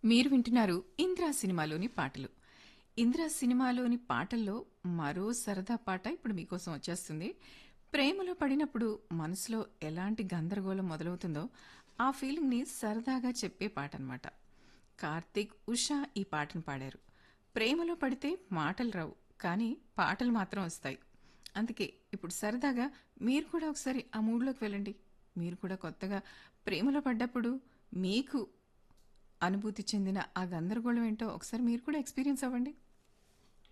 మీరు వింటున్నారు ఇంద్రా సినిమాలోని పాటలు ఇంద్రా సినిమాలోని పాటల్లో మరో సరదా పాట ఇప్పుడు మీకోసం వచ్చేస్తుంది ప్రేమలో పడినప్పుడు మనసులో ఎలాంటి గందరగోళం మొదలవుతుందో ఆ ఫీలింగ్ని సరదాగా చెప్పే పాట అనమాట కార్తీక్ ఉషా ఈ పాటను పాడారు ప్రేమలో పడితే మాటలు రావు కానీ పాటలు మాత్రం వస్తాయి అందుకే ఇప్పుడు సరదాగా మీరు కూడా ఒకసారి ఆ మూడ్లోకి వెళ్ళండి మీరు కూడా కొత్తగా ప్రేమలో పడ్డప్పుడు మీకు అనుభూతి చెందిన ఆ గందరగోళం ఏంటో ఒకసారి మీరు కూడా ఎక్స్పీరియన్స్ అవ్వండి